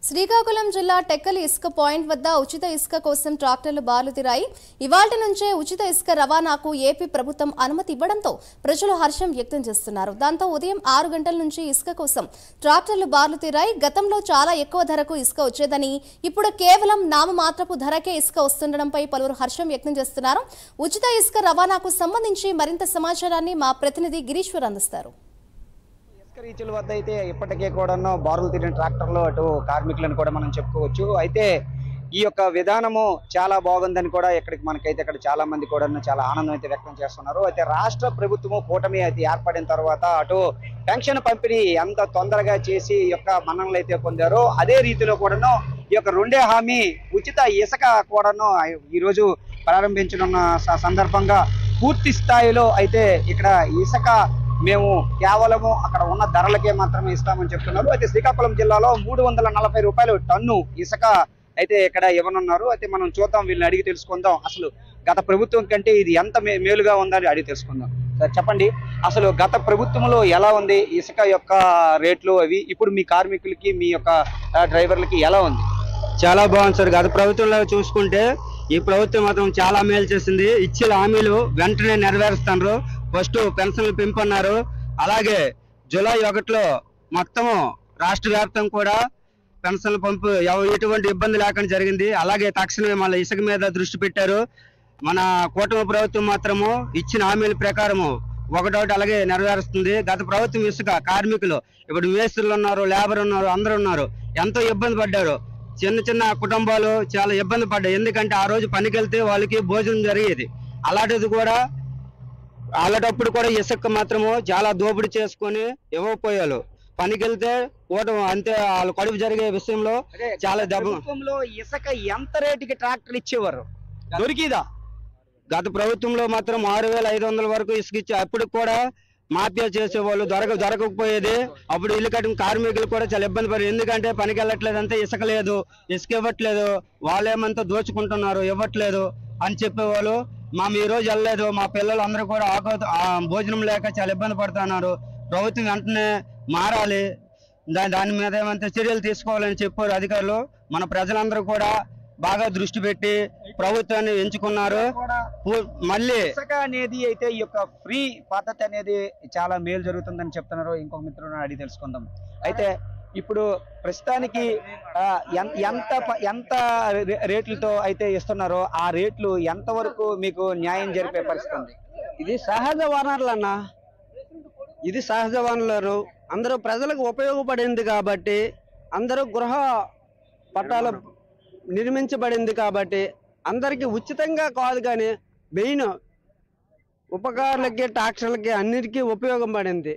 శ్రీకాకుళం జిల్లా టెక్కలి ఇసుక పాయింట్ వద్ద ఉచిత ఇసుక కోసం ట్రాక్టర్లు బార్లు తిరాయి ఇవాల్టి నుంచే ఉచిత ఇసుక రవాణాకు ఏపీ ప్రభుత్వం అనుమతి ఇవ్వడంతో ప్రజలు హర్షం వ్యక్తం చేస్తున్నారు దాంతో ఉదయం ఆరు గంటల నుంచి ఇసుక కోసం ట్రాక్టర్లు బార్లు తిరాయి గతంలో చాలా ఎక్కువ ధరకు ఇసుక వచ్చేదని ఇప్పుడు కేవలం నామమాత్రపు ధరకే ఇసుక వస్తుండడంపై పలువురు హర్షం వ్యక్తం చేస్తున్నారు ఉచిత ఇసుక రవాణాకు సంబంధించి మరింత సమాచారాన్ని మా ప్రతినిధి గిరీశ్వర్ అందిస్తారు ఇసుక రీచుల వద్ద అయితే ఇప్పటికే కూడాను బారులు తిరిగిన ట్రాక్టర్లు అటు కార్మికులను కూడా మనం చెప్పుకోవచ్చు అయితే ఈ యొక్క విధానము చాలా బాగుందని కూడా ఇక్కడికి మనకైతే ఇక్కడ చాలా మంది కూడా చాలా ఆనందం అయితే వ్యక్తం చేస్తున్నారు అయితే రాష్ట్ర ప్రభుత్వము కూటమి అయితే ఏర్పడిన తర్వాత అటు పెన్షన్ పంపిణీ ఎంత తొందరగా చేసి ఈ యొక్క మన్ననలు అయితే పొందారో అదే రీతిలో కూడాను ఈ యొక్క రెండే హామీ ఉచిత ఇసుక కూడాను ఈ రోజు ప్రారంభించనున్న స- సందర్భంగా పూర్తి స్థాయిలో అయితే ఇక్కడ ఇసుక మేము కేవలము అక్కడ ఉన్న ధరలకే మాత్రమే ఇస్తామని చెప్తున్నారు అయితే శ్రీకాకుళం జిల్లాలో మూడు వందల నలభై రూపాయలు టన్ను ఇసుక అయితే ఇక్కడ ఇవ్వనున్నారు అయితే మనం చూద్దాం వీళ్ళని అడిగి తెలుసుకుందాం అసలు గత ప్రభుత్వం కంటే ఇది ఎంత మే- మేలుగా ఉందని అడిగి తెలుసుకుందాం సార్ చెప్పండి అసలు గత ప్రభుత్వంలో ఎలా ఉంది ఇసుక యొక్క రేట్లు అవి ఇప్పుడు మీ కార్మికులకి మీ యొక్క ఆ, డ్రైవర్లకి ఎలా ఉంది చాలా బాగుంది సార్ గత ప్రభుత్వంలో చూసుకుంటే ఈ ప్రభుత్వం మాత్రం చాలా మేలు చేసింది ఇచ్చిన హామీలు వెంటనే నెరవేరుస్తున్నారు ఫస్ట్ పెన్షన్లు పెంపన్నారు అలాగే జూలై ఒకటిలో మొత్తము రాష్ట్ర వ్యాప్తం కూడా పెన్షన్ల పంపు ఎవ- ఎటువంటి ఇబ్బంది లేకుండా జరిగింది అలాగే తక్షణమే మళ్ళీ ఇసుక మీద దృష్టి పెట్టారు మన కూటమి ప్రభుత్వం మాత్రము ఇచ్చిన హామీల ప్రకారము ఒకటొకటి అలాగే నెరవేరుస్తుంది గత ప్రభుత్వం ఇసుక కార్మికులు ఇప్పుడు మేస్త్రులు ఉన్నారు లేబర్ ఉన్నారు అందరూ ఉన్నారు ఎంతో ఇబ్బంది పడ్డారు చిన్న చిన్న కుటుంబాలు చాలా ఇబ్బంది పడ్డాయి ఎందుకంటే ఆ రోజు పనికి వెళ్తే వాళ్ళకి భోజనం జరిగేది అలాంటిది కూడా అలాంటప్పుడు కూడా ఇసుక మాత్రము చాలా దోపిడీ చేసుకొని ఇవ్వకపోయారు పనికి వెళ్తే ఓటం అంతే వాళ్ళ కడుపు జరిగే విషయంలో అదే చాలా దెబ్బ ప్రభుత్వంలో ఇసుక ఎంత రేటుకి ట్రాక్టర్ ఇచ్చేవారు దొరికిదా గత ప్రభుత్వంలో మాత్రం ఆరు వేల ఐదు వందల వరకు ఇసుక ఇచ్చి అప్పుడు కూడా మాఫియా చేసేవాళ్ళు దొరక దొరకకపోయేది అప్పుడు ఇల్లు కట్టిన కార్మికులు కూడా చాలా ఇబ్బంది పడి ఎందుకంటే పనికి వెళ్ళట్లేదు అంతే ఇసుక లేదు ఇసుక ఇవ్వట్లేదు వాళ్ళేమంతా దోచుకుంటున్నారు ఇవ్వట్లేదు అని చెప్పేవాళ్ళు మా ఈ రోజు వెళ్ళలేదు మా పిల్లలు అందరూ కూడా ఆకో ఆ భోజనం లేక చాలా ఇబ్బంది పడుతున్నారు ప్రభుత్వం వెంటనే మారాలి దా దాని మీద ఏమంటే చర్యలు తీసుకోవాలని చెప్పారు అధికారులు మన ప్రజలందరూ కూడా బాగా దృష్టి పెట్టి ప్రభుత్వాన్ని ఎంచుకున్నారు కూడా పూ- మళ్ళీ ఇసుక అనేది అయితే ఈ యొక్క ఫ్రీ పద్ధతి అనేది చాలా మేలు జరుగుతుందని చెప్తున్నారు ఇంకొక మిత్రుడు అడిగి తెలుసుకుందాం అయితే ఇప్పుడు ప్రస్తుతానికి ఆ, ఎన్- ఎంత ప- ఎంత రే- రేట్లతో అయితే ఇస్తున్నారో ఆ రేట్లు ఎంత వరకు మీకు న్యాయం జరిపే పరిస్థితి ఉంది ఇది సహజ వనరులు అన్న ఇది సహజ వనరులు అందరూ ప్రజలకు ఉపయోగపడింది కాబట్టి అందరూ గృహ పట్టాలు నిర్మించబడింది కాబట్టి అందరికీ ఉచితంగా కాదు కానీ మెయిన్ ఉపకారులకి ట్రాక్టర్లకి అన్నిటికీ ఉపయోగం పడింది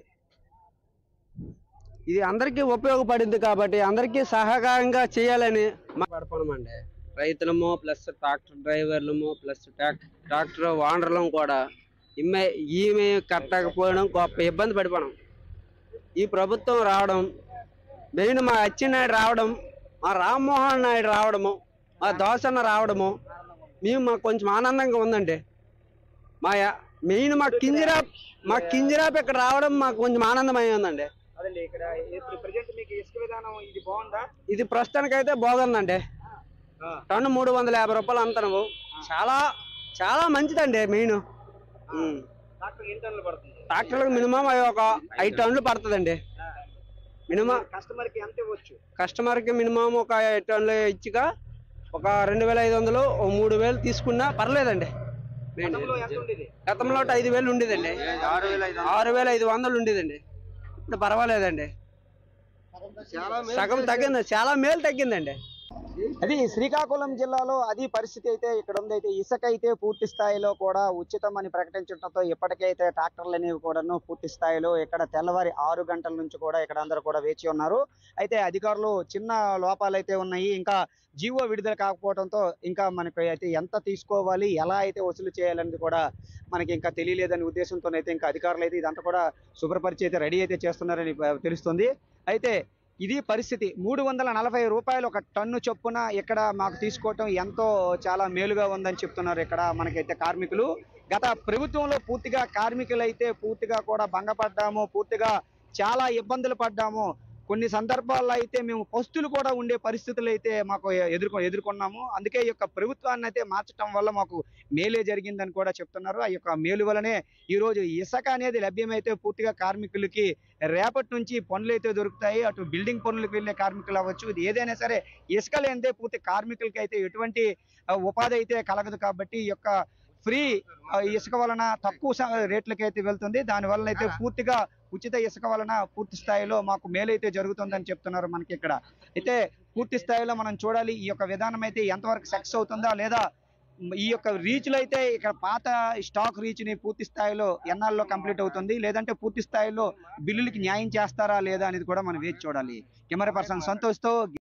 ఇది అందరికీ ఉపయోగపడింది కాబట్టి అందరికీ సహకారంగా చేయాలని పడపడమండి రైతులము ప్లస్ ట్రాక్టర్ డ్రైవర్లము ప్లస్ ట్రాక్టర్ ఓనర్లం కూడా ఇమ్మే ఈమె కట్టకపోవడం గొప్ప ఇబ్బంది పడిపోవడం ఈ ప్రభుత్వం రావడం మెయిన్ మా అచ్చెన్నాయుడు రావడం మా రామ్మోహన్ నాయుడు రావడము మా దోసన్న రావడము మేము మాకు కొంచెం ఆనందంగా ఉందండి మా యా- మెయిన్ మా కింజరాప్ మా కింజరాప్ ఇక్కడ రావడం మాకు కొంచెం ఆనందమై ఉందండి అదండి ఇక్కడ ఇప్పుడు ప్రజెంట్ మీకు ఇసుక విధానం ఇది బాగుందా ఇది ప్రస్తుతానికైతే బాగుందండి టన్ను మూడు వందల యాభై రూపాయలు అంతనము చాలా చాలా మంచిదండి మెయిన్ ట్రాక్టర్ ఎన్ని టన్నులు పడుతుంది ట్రాక్టర్లకు మినిమం ఒక ఐదు టన్నులు పడుతుందండి మినిమం కస్టమర్ కి ఎంత ఇవ్వచ్చు కస్టమర్కి మినిమం ఒక ఐదు టన్నులు ఇచ్చిగా ఒక రెండు వేల ఐదు వందలు ఓ మూడు వేలు తీసుకున్నా పర్లేదండి గతంలో ఎంత ఉండేది గతంలో ఐదు వేలు ఉండేదండి ఆరు వేల ఐదు వందలు ఉండేదండి ఇప్పుడు పర్వాలేదండి సగం తగ్గింది చాలా మేలు తగ్గిందండి అది శ్రీకాకుళం జిల్లాలో అది పరిస్థితి అయితే ఇక్కడ ఉంది అయితే ఇసుక అయితే పూర్తి స్థాయిలో కూడా ఉచితం అని ప్రకటించడంతో ఇప్పటికైతే ట్రాక్టర్లు అనేవి కూడాను పూర్తి స్థాయిలో ఇక్కడ తెల్లవారి ఆరు గంటల నుంచి కూడా ఇక్కడ అందరూ కూడా వేచి ఉన్నారు అయితే అధికారులు చిన్న లోపాలు అయితే ఉన్నాయి ఇంకా జీవో విడుదల కాకపోవడంతో ఇంకా మనకి అయితే ఎంత తీసుకోవాలి ఎలా అయితే వసూలు చేయాలనేది కూడా మనకి ఇంకా తెలియలేదనే ఉద్దేశంతో అయితే ఇంకా అధికారులు అయితే ఇదంతా కూడా శుభ్రపరిచి అయితే రెడీ అయితే చేస్తున్నారని ఆ, తెలుస్తుంది అయితే ఇది పరిస్థితి మూడు వందల నలభై రూపాయలు ఒక టన్ను చొప్పున ఇక్కడ మాకు తీసుకోవటం ఎంతో చాలా మేలుగా ఉందని చెప్తున్నారు ఇక్కడ మనకైతే కార్మికులు గత ప్రభుత్వంలో పూర్తిగా కార్మికులైతే పూర్తిగా కూడా భంగపడ్డాము పూర్తిగా చాలా ఇబ్బందులు పడ్డాము కొన్ని సందర్భాల్లో అయితే మేము పస్తులు కూడా ఉండే పరిస్థితులు అయితే మాకు ఎదుర్కొ ఎదుర్కొన్నాము అందుకే ఈ యొక్క ప్రభుత్వాన్ని అయితే మార్చడం వల్ల మాకు మేలే జరిగిందని కూడా చెప్తున్నారు ఆ యొక్క మేలు వల్లనే ఈ రోజు ఇసుక అనేది లభ్యమైతే పూర్తిగా కార్మికులకి రేపటి నుంచి పనులు అయితే దొరుకుతాయి అటు బిల్డింగ్ పనులకు వెళ్ళే కార్మికులు అవ్వచ్చు ఇది ఏదైనా సరే ఇసుక లేనిదే పూర్తి కార్మికులకి అయితే ఎటువంటి ఆ, ఉపాధి అయితే కలగదు కాబట్టి ఈ యొక్క ఫ్రీ ఆ, ఇసుక వలన తక్కువ స- రేట్లకి అయితే వెళ్తుంది దాని వలన అయితే పూర్తిగా ఉచిత ఇసుక వలన పూర్తి స్థాయిలో మాకు మేలైతే జరుగుతుందని చెప్తున్నారు మనకి ఇక్కడ అయితే పూర్తి స్థాయిలో మనం చూడాలి ఈ యొక్క విధానం అయితే ఎంతవరకు సక్సెస్ అవుతుందా లేదా ఈ యొక్క రీచ్లు అయితే ఇక్కడ పాత స్టాక్ రీచ్ ని పూర్తి స్థాయిలో ఎన్నాల్లో కంప్లీట్ అవుతుంది లేదంటే పూర్తి స్థాయిలో బిల్లులకి న్యాయం చేస్తారా లేదా అనేది కూడా మనం వేచి చూడాలి కెమెరా పర్సన్ సంతోష్తో